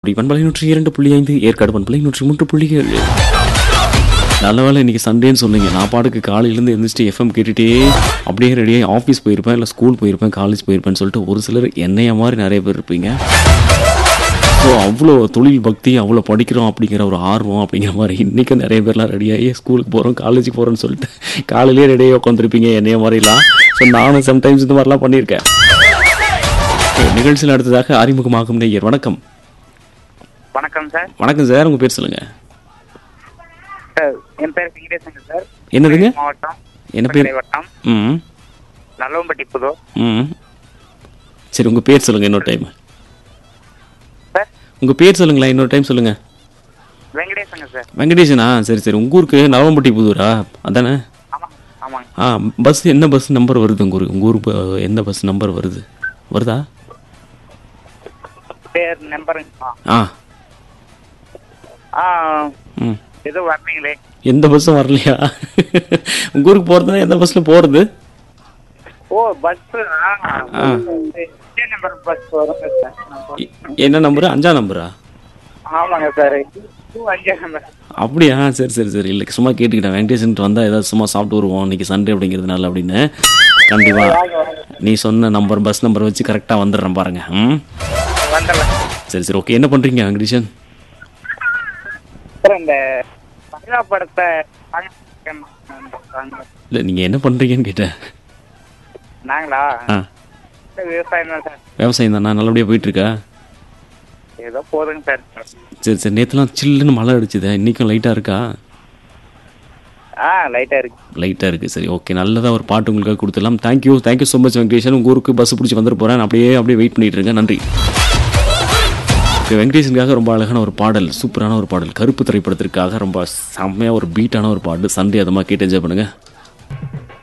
தருமபுரி பண்பலை நூற்றி இரண்டு புள்ளி ஐந்து ஏற்காடு பண்பலை நூற்றி மூன்று புள்ளி ஏழு நல்ல வேளை இன்னைக்கு சண்டேன்னு சொல்லுங்க நான் பாட்டுக்கு காலையிலேருந்து எழுந்திரிச்சிட்டு எஃப்எம் கேட்டுட்டே அப்படியே ரெடியாகி ஆஃபீஸ் போயிருப்பேன் இல்லை ஸ்கூல் போயிருப்பேன் காலேஜ் போயிருப்பேன்னு சொல்லிட்டு ஒரு சிலர் என்னைய மாதிரி நிறைய பேர் இருப்பீங்க ஸோ அவ்வளோ தொழில் பக்தி அவ்வளோ படிக்கிறோம் அப்படிங்கிற ஒரு ஆர்வம் அப்படிங்கிற மாதிரி இன்றைக்கும் நிறைய பேர்லாம் ரெடியாகி ஸ்கூலுக்கு போகிறோம் காலேஜுக்கு போகிறோன்னு சொல்லிட்டு காலையிலேயே ரெடியாகி உட்காந்துருப்பீங்க என்னைய மாதிரிலாம் ஸோ நானும் சம்டைம்ஸ் இந்த மாதிரிலாம் பண்ணியிருக்கேன் Okay, நிகழ்ச்சியில் அடுத்ததாக அறிமுகமாகும் நேயர் வணக்கம் வணக்கம் சார் வணக்கம் சார் உங்கள் பேர் சொல்லுங்கள் சார் என் பேர் வெங்கடேசங்க சார் என்னதுங்க மாவட்டம் என்ன பேர் மதுரை வட்டம் ம் நல்லவம்பட்டி புதூர் ம் சரி உங்கள் பேர் சொல்லுங்கள் இன்னொரு டைம் சார் உங்கள் பேர் சொல்லுங்களேன் இன்னொரு டைம் சொல்லுங்கள் வெங்கடேசங்க சார் வெங்கடேஷனா சரி சரி உங்கள் ஊருக்கு நவம்பட்டி புதூரா அதானே ஆமாங்க ஆமாங்க ஆ பஸ் என்ன பஸ் நம்பர் வருது உங்கள் ஊருக்கு உங்கள் ஊருக்கு ப- எந்த பஸ் நம்பர் வருது வருதா பேர் நம்பருங்க ஆ ஆ ம் எதுவும் வரலீங்களே எந்த பஸ்ஸும் வரலையா உங்கள் ஊருக்கு போகிறதுனா எந்த பஸ்ஸில் போகிறது ஓ பஸ் நம்பர் பஸ் வருங்க சார் நான் போறேன். என்ன நம்பரு அஞ்சா நம்பரா ஆமாங்க சார் டூ அஞ்சு நம்பர் அப்படியா சரி சரி சரி இல்லை சும்மா கேட்டுக்கிட்டேன் வெங்கடேசன் வந்தால் ஏதாவது சும்மா சாப்பிட்டு வருவோம் இன்னைக்கு சண்டே அப்படிங்கிறதுனால அப்படின்னு கண்டிப்பாக நீ சொன்ன நம்பர் பஸ் நம்பர் வச்சு கரெக்டாக வந்துடுறேன் பாருங்க ம் வந்துடலாம் சரி சரி ஓகே என்ன பண்ணுறீங்க வெங்கடேஷன் சார் இந்த பங்களா படத்தை வாங்க. இல்லை நீங்கள் என்ன பண்ணுறீங்கன்னு கேட்டேன் நாங்களா ஆ விவசாயம் தான் சார் விவசாயம் தானா நல்லபடியாக போயிட்டுருக்கா ஏதோ போதுங்க சார் சரி சரி நேற்றுலாம் சில்லுன்னு மழை அடிச்சுதே இன்றைக்கும் லைட்டாக இருக்கா ஆ லைட்டா இருக்கு லைட்டாக இருக்குது சரி ஓகே நல்லதாக ஒரு பாட்டு உங்களுக்காக கொடுத்துடலாம் thank you thank you so much Venkatesan உங்கள் ஊருக்கு பஸ் பிடிச்சி வந்துட்டு போகிறேன் அப்படியே அப்படியே வெயிட் பண்ணிட்டு இருக்கேன் நன்றி இப்போ வெங்கடேஷனுக்காக ரொம்ப அழகான ஒரு பாடல் சூப்பரான ஒரு பாடல் கருப்பு திரைப்படத்திற்காக ரொம்ப செம்மையாக ஒரு பீட்டான ஒரு பாடல் சண்டே அதமாக கேட்டு என்ஜாய் பண்ணுங்கள்